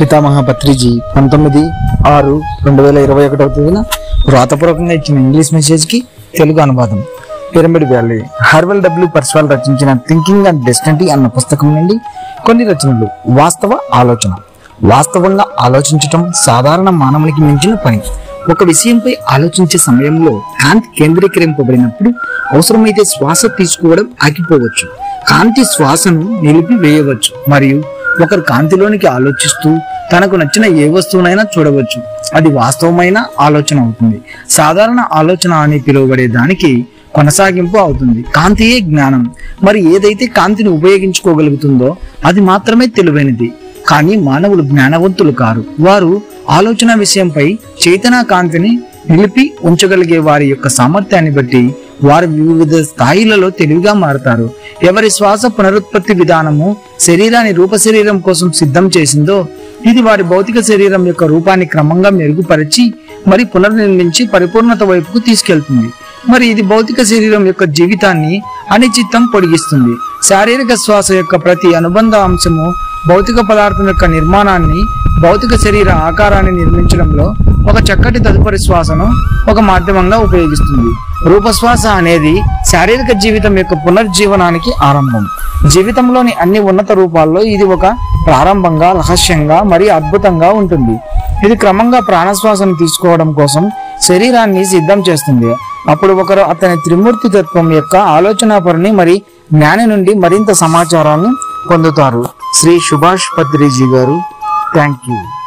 పితామహ పత్రిజీ పంతొమ్మిది ఆరు రెండు వేల ఇరవై ఒకటవ తేదీన వ్రాతపూర్వకంగా ఇచ్చిన ఇంగ్లీష్ మెసేజ్ కి తెలుగు అనువాదం pyramid valley Harold W Percival రచించిన థింకింగ్ అండ్ డెస్టినీ అన్న పుస్తకం నుండి కొన్ని రచనలు వాస్తవ ఆలోచన వాస్తవంగా ఆలోచించటం సాధారణ మానవునికి మించిన పని ఒక విషయంపై ఆలోచించే సమయంలో కాంతి కేంద్రీకరింపబడినప్పుడు అవసరమైతే శ్వాస తీసుకోవడం ఆగిపోవచ్చు కాంతి శ్వాసను నిలిపి వేయవచ్చు మరియు ఒకరు కాంతిలోనికి ఆలోచిస్తూ తనకు నచ్చిన ఏ వస్తువునైనా చూడవచ్చు అది వాస్తవమైన ఆలోచన అవుతుంది సాధారణ ఆలోచన అని పిలువబడే దానికి కొనసాగింపు అవుతుంది కాంతియే జ్ఞానం మరి ఏదైతే కాంతిని ఉపయోగించుకోగలుగుతుందో అది మాత్రమే తెలివైనది కానీ మానవులు జ్ఞానవంతులు కారు వారు ఆలోచన విషయంపై చైతన్య కాంతిని నిలిపి ఉంచగలిగే వారి యొక్క సామర్థ్యాన్ని బట్టి వారు వివిధ స్థాయిలలో తెలివిగా మారతారు ఎవరి శ్వాస పునరుత్పత్తి విధానము శరీరాన్ని రూప శరీరం కోసం సిద్ధం చేసిందో ఇది వారి భౌతిక శరీరం యొక్క రూపాన్ని క్రమంగా మెరుగుపరిచి మరి పునర్నిర్మించి పరిపూర్ణత వైపుకు తీసుకెళ్తుంది మరి ఇది భౌతిక శరీరం యొక్క జీవితాన్ని అనిశ్చితం పొడిగిస్తుంది శారీరక శ్వాస యొక్క ప్రతి అనుబంధ అంశము భౌతిక పదార్థం యొక్క నిర్మాణాన్ని భౌతిక శరీర ఆకారాన్ని నిర్మించడంలో ఒక చక్కటి తదుపరి శ్వాసను ఒక మాధ్యమంగా ఉపయోగిస్తుంది రూపశ్వాస అనేది శారీరక జీవితం యొక్క పునర్జీవనానికి ఆరంభం జీవితంలోని అన్ని ఉన్నత రూపాల్లో ఇది ఒక ప్రారంభంగా రహస్యంగా మరి అద్భుతంగా ఉంటుంది ఇది క్రమంగా ప్రాణశ్వాసను తీసుకోవడం కోసం శరీరాన్ని సిద్ధం చేస్తుంది అప్పుడు ఒకరు అతని త్రిమూర్తి తత్వం యొక్క ఆలోచన పరిని మరి జ్ఞాని నుండి మరింత సమాచారాన్ని పొందుతారు శ్రీ సుభాష్ పత్రిజీ గారు థ్యాంక్ యూ